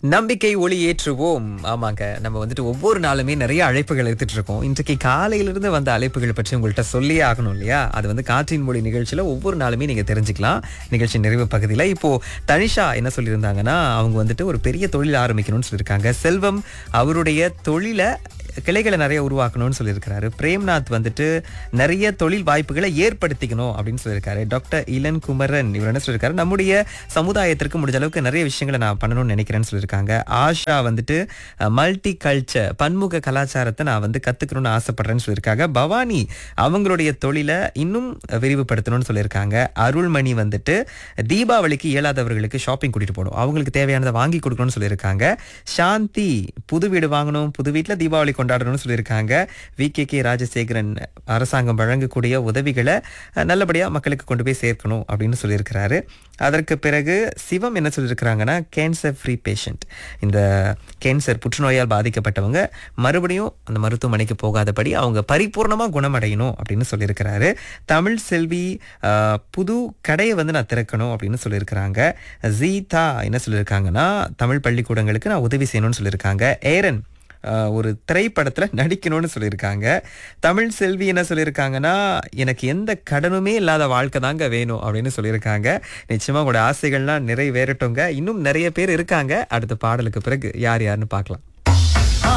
நம்பிக்கை ஒளி ஏற்றுவோம் ஆமாங்க நம்ம வந்துட்டு ஒவ்வொரு நாளுமே நிறைய அழைப்புகள் எடுத்துட்டு இருக்கோம் இன்றைக்கு காலையிலிருந்து வந்த அழைப்புகள் பற்றி உங்கள்கிட்ட சொல்லியே ஆகணும் இல்லையா அது வந்து காற்றின் மொழி நிகழ்ச்சியில ஒவ்வொரு நாளுமே நீங்க தெரிஞ்சுக்கலாம் நிகழ்ச்சி நிறைவு பகுதியில் இப்போ தனிஷா என்ன சொல்லியிருந்தாங்கன்னா அவங்க வந்துட்டு ஒரு பெரிய தொழில் ஆரம்பிக்கணும்னு சொல்லியிருக்காங்க செல்வம் அவருடைய தொழிலை கிளைகளை நிறைய உருவாக்கணும்னு சொல்லியிருக்கிறாரு பிரேம்நாத் வந்துட்டு நிறைய தொழில் வாய்ப்புகளை ஏற்படுத்திக்கணும் அப்படின்னு சொல்லியிருக்காரு டாக்டர் இளன் குமரன் இவர் என்ன சொல்லியிருக்காரு நம்முடைய சமுதாயத்திற்கு முடிஞ்ச அளவுக்கு நிறைய விஷயங்களை நான் பண்ணணும்னு நினைக்கிறேன்னு சொல்லியிருக்காங்க ஆஷா வந்துட்டு மல்டி கல்ச்சர் பன்முக கலாச்சாரத்தை நான் வந்து கத்துக்கணும்னு ஆசைப்படுறேன்னு சொல்லியிருக்காங்க பவானி அவங்களுடைய தொழிலை இன்னும் விரிவுபடுத்தணும்னு சொல்லியிருக்காங்க அருள்மணி வந்துட்டு தீபாவளிக்கு இயலாதவர்களுக்கு ஷாப்பிங் கூட்டிட்டு போகணும் அவங்களுக்கு தேவையானதை வாங்கி கொடுக்கணும்னு சொல்லியிருக்காங்க சாந்தி புது வீடு வாங்கணும் புது வீட்டில் தீபாவளி கொண்டாடணும்னு சொல்லியிருக்காங்க வி கே கே ராஜசேகரன் அரசாங்கம் வழங்கக்கூடிய உதவிகளை அஹ், நல்லபடியா மக்களுக்கு கொண்டு போய் சேர்க்கணும் அப்படின்னு சொல்லியிருக்கிறாரு அதற்கு பிறகு சிவம் என்ன சொல்லியிருக்கிறாங்கன்னா கேன்சர் ஃப்ரீ பேஷண்ட் இந்த கேன்சர் புற்றுநோயால் பாதிக்கப்பட்டவங்க மறுபடியும் அந்த மருத்துவமனைக்கு போகாதபடி அவங்க பரிபூர்ணமாக குணமடையணும் அப்படின்னு சொல்லியிருக்கிறாரு தமிழ் செல்வி அஹ், புது கடையை வந்து நான் திறக்கணும் அப்படின்னு சொல்லியிருக்கிறாங்க ஜீதா என்ன சொல்லியிருக்காங்கன்னா தமிழ் பள்ளிக்கூடங்களுக்கு நான் உதவி செய்யணும்னு சொல்லியிருக்காங்க ஏரன் ஆஹ் ஒரு திரைப்படத்தில் நடிக்கணும்னு சொல்லியிருக்காங்க தமிழ் செல்வி என்ன சொல்லியிருக்காங்கன்னா எனக்கு எந்த கடனுமே இல்லாத வாழ்க்கை தாங்க வேணும் அப்படின்னு சொல்லியிருக்காங்க நிச்சயமாக உங்களோட ஆசைகள்லாம் நிறைவேறட்டுங்க இன்னும் நிறைய பேர் இருக்காங்க அடுத்த பாடலுக்கு பிறகு யார் யாருன்னு பார்க்கலாம்